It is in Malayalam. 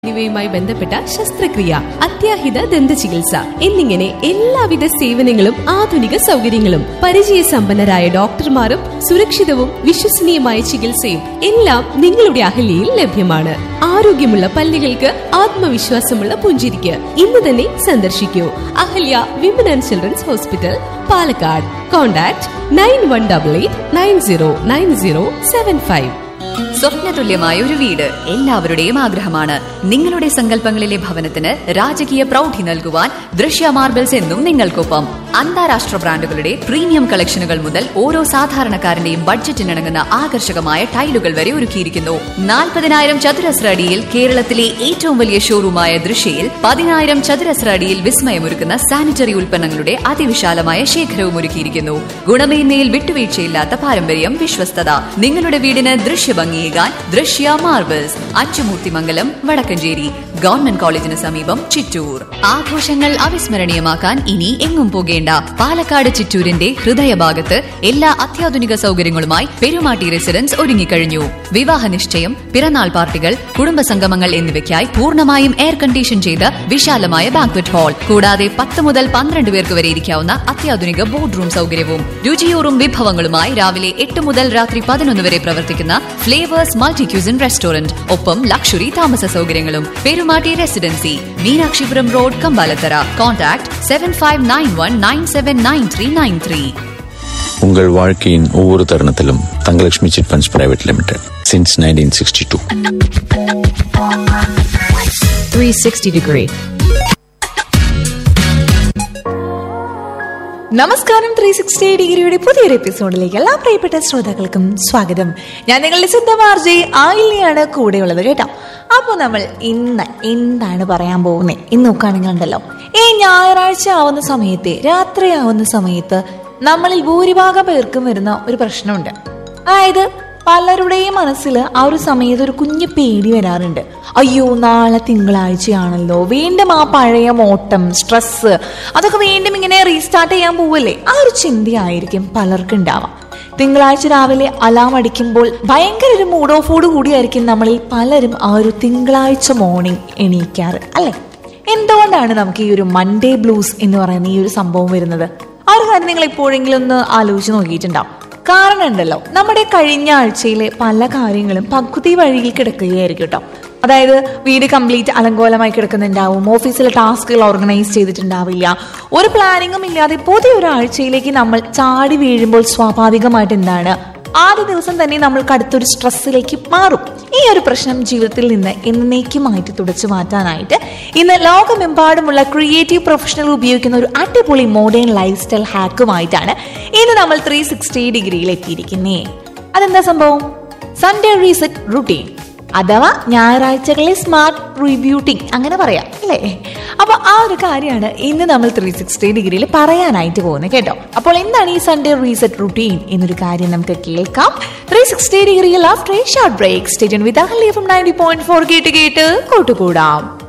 എന്നിവയുമായി ബന്ധപ്പെട്ട ശസ്ത്രക്രിയ അത്യാഹിത ദന്ത ചികിത്സ എന്നിങ്ങനെ എല്ലാവിധ സേവനങ്ങളും ആധുനിക സൗകര്യങ്ങളും പരിചയസമ്പന്നരായ ഡോക്ടർമാരും സുരക്ഷിതവും വിശ്വസനീയമായ ചികിത്സയും എല്ലാം നിങ്ങളുടെ അഹല്യയിൽ ലഭ്യമാണ് ആരോഗ്യമുള്ള പല്ലുകൾക്ക് ആത്മവിശ്വാസമുള്ള പുഞ്ചിരിക്ക് ഇന്ന് തന്നെ സന്ദർശിക്കൂ Ahalya women and children's hospital Palakkad contact nine one double eight nine zero nine zero seven five സ്വപ്നതുല്യമായ ഒരു വീട് എല്ലാവരുടെയും ആഗ്രഹമാണ് നിങ്ങളുടെ സങ്കല്പങ്ങളിലെ ഭവനത്തിന് രാജകീയ പ്രൗഢി നൽകുവാൻ ദൃശ്യ മാർബിൾസ് എന്നും നിങ്ങൾക്കൊപ്പം അന്താരാഷ്ട്ര ബ്രാൻഡുകളുടെ പ്രീമിയം കളക്ഷനുകൾ മുതൽ ഓരോ സാധാരണക്കാരന്റെയും ബഡ്ജറ്റിനിണങ്ങുന്ന ആകർഷകമായ ടൈലുകൾ വരെ ഒരുക്കിയിരിക്കുന്നു നാൽപ്പതിനായിരം ചതുരശ്ര അടിയിൽ കേരളത്തിലെ ഏറ്റവും വലിയ ഷോറൂമായ ദൃശ്യയിൽ പതിനായിരം ചതുരശ്ര അടിയിൽ വിസ്മയമൊരുക്കുന്ന സാനിറ്ററി ഉൽപ്പന്നങ്ങളുടെ അതിവിശാലമായ ശേഖരവും ഒരുക്കിയിരിക്കുന്നു ഗുണമേന്മയിൽ വിട്ടുവീഴ്ചയില്ലാത്ത പാരമ്പര്യം വിശ്വസ്തത നിങ്ങളുടെ വീടിന് ദൃശ്യഭംഗിയേകാൻ ദൃശ്യ മാർബിൾസ് അച്ചുമൂർത്തിമംഗലം വടക്കഞ്ചേരി ഗവൺമെന്റ് കോളേജിന് സമീപം ചിറ്റൂർ ആഘോഷങ്ങൾ അവിസ്മരണീയമാക്കാൻ ഇനി എങ്ങും പോകേണ്ട പാലക്കാട് ചിറ്റൂരിന്റെ ഹൃദയഭാഗത്ത് എല്ലാ അത്യാധുനിക സൗകര്യങ്ങളുമായി പെരുമാട്ടി റെസിഡൻസ് ഒരുങ്ങിക്കഴിഞ്ഞു വിവാഹ നിശ്ചയം പിറന്നാൾ പാർട്ടികൾ കുടുംബസംഗമങ്ങൾ എന്നിവയ്ക്കായി പൂർണ്ണമായും എയർ കണ്ടീഷൻ ചെയ്ത വിശാലമായ ബാങ്ക്വറ്റ് ഹാൾ കൂടാതെ പത്ത് മുതൽ പന്ത്രണ്ട് പേർക്ക് വരെ ഇരിക്കാവുന്ന അത്യാധുനിക ബോർഡ് റൂം സൗകര്യവും രുചിയൂറും വിഭവങ്ങളുമായി രാവിലെ എട്ട് മുതൽ രാത്രി പതിനൊന്ന് വരെ പ്രവർത്തിക്കുന്ന ഫ്ലേവേഴ്സ് മൾട്ടി ക്യൂസിൻ റെസ്റ്റോറന്റ് ഒപ്പം ലക്ഷറി താമസ സൗകര്യങ്ങളും Perumatty residency Meenakshipuram road Kambalathara contact seven five nine one nine seven nine three nine three உங்கள் வாழ்க்கையின் ஒவ்வொரு தருணத்திலும் Thangalakshmi chit funds private limited since nineteen sixty two 360 degree. നമസ്കാരം ത്രീ സിക്സ്റ്റി ഡിഗ്രിയുടെ പുതിയൊരു എപ്പിസോഡിലേക്ക് എല്ലാ പ്രിയപ്പെട്ട ശ്രോതാക്കൾക്കും സ്വാഗതം ഞാൻ നിങ്ങളുടെ സിദ്ധമാർജി ആയില്യാണ് കൂടെയുള്ളത് കേട്ടോ അപ്പോൾ നമ്മൾ ഇന്ന് എന്താണ് പറയാൻ പോകുന്നത് ഇന്ന് നോക്കുകയാണെങ്കിൽ ഉണ്ടല്ലോ ഈ ഞായറാഴ്ച ആവുന്ന സമയത്ത് രാത്രിയാവുന്ന സമയത്ത് നമ്മളിൽ ഭൂരിഭാഗം പേർക്കും വരുന്ന ഒരു പ്രശ്നമുണ്ട് അതായത് പലരുടെയും മനസ്സിൽ ആ ഒരു സമയത്ത് ഒരു കുഞ്ഞു പേടി വരാറുണ്ട് അയ്യോ നാളെ തിങ്കളാഴ്ചയാണല്ലോ വീണ്ടും ആ പഴയ ഓട്ടം സ്ട്രെസ് അതൊക്കെ വീണ്ടും ഇങ്ങനെ റീസ്റ്റാർട്ട് ചെയ്യാൻ പോവല്ലേ ആ ഒരു ചിന്തയായിരിക്കും പലർക്കും ഉണ്ടാവാം തിങ്കളാഴ്ച രാവിലെ അലാം അടിക്കുമ്പോൾ ഭയങ്കര ഒരു മൂഡ് ഓഫോട് കൂടിയായിരിക്കും നമ്മളിൽ പലരും ആ ഒരു തിങ്കളാഴ്ച മോർണിംഗ് എണീക്കാറ് അല്ലേ എന്തുകൊണ്ടാണ് നമുക്ക് ഈ ഒരു മൺഡേ ബ്ലൂസ് എന്ന് പറയുന്ന ഈ ഒരു സംഭവം വരുന്നത് ആ ഒരു കാര്യം നിങ്ങൾ എപ്പോഴെങ്കിലും ഒന്ന് ആലോചിച്ച് നോക്കിയിട്ടുണ്ടാവും കാരണം ഉണ്ടല്ലോ നമ്മുടെ കഴിഞ്ഞ ആഴ്ചയിലെ പല കാര്യങ്ങളും പകുതി വഴിയിൽ കിടക്കുകയായിരിക്കും കേട്ടോ അതായത് വീട് കംപ്ലീറ്റ് അലങ്കോലമായി കിടക്കുന്നുണ്ടാവും ഓഫീസിലെ ടാസ്കുകൾ ഓർഗനൈസ് ചെയ്തിട്ടുണ്ടാവില്ല ഒരു പ്ലാനിങ്ങും ഇല്ലാതെ പുതിയൊരു ആഴ്ചയിലേക്ക് നമ്മൾ ചാടി വീഴുമ്പോൾ സ്വാഭാവികമായിട്ട് എന്താണ് ആദ്യ ദിവസം തന്നെ നമ്മൾക്ക് അടുത്തൊരു സ്ട്രെസ്സിലേക്ക് മാറും ഈ ഒരു പ്രശ്നം ജീവിതത്തിൽ നിന്ന് എന്നേക്കുമായിട്ട് തുടച്ചു മാറ്റാനായിട്ട് ഇന്ന് ലോകമെമ്പാടുമുള്ള ക്രിയേറ്റീവ് പ്രൊഫഷണൽ ഉപയോഗിക്കുന്ന ഒരു അടിപൊളി മോഡേൺ ലൈഫ് സ്റ്റൈൽ ഹാക്കുമായിട്ടാണ് ഇന്ന് നമ്മൾ ത്രീ സിക്സ്റ്റി ഡിഗ്രിയിൽ എത്തിയിരിക്കുന്നേ അതെന്താ സംഭവം സൺഡേ റീസെറ്റ് റുട്ടീൻ അഥവാ ഞായറാഴ്ചകളിലെ സ്മാർട്ട് റിബ്യൂട്ടിംഗ് അങ്ങനെ പറയാം അല്ലേ അപ്പൊ ആ ഒരു കാര്യമാണ് ഇന്ന് നമ്മൾ ത്രീ സിക്സ്റ്റി ഡിഗ്രിയിൽ പറയാനായിട്ട് പോകുന്നത് കേട്ടോ അപ്പോൾ എന്താണ് ഈ സൺഡേ റീസെറ്റ് റുട്ടീൻ എന്നൊരു കാര്യം നമുക്ക് കേൾക്കാം ത്രീ സിക്സ്റ്റി ഡിഗ്രിയിൽ after short break station with Ahalya from ninety point four കേട്ട് കേട്ട് കൂട്ടുകൂടാം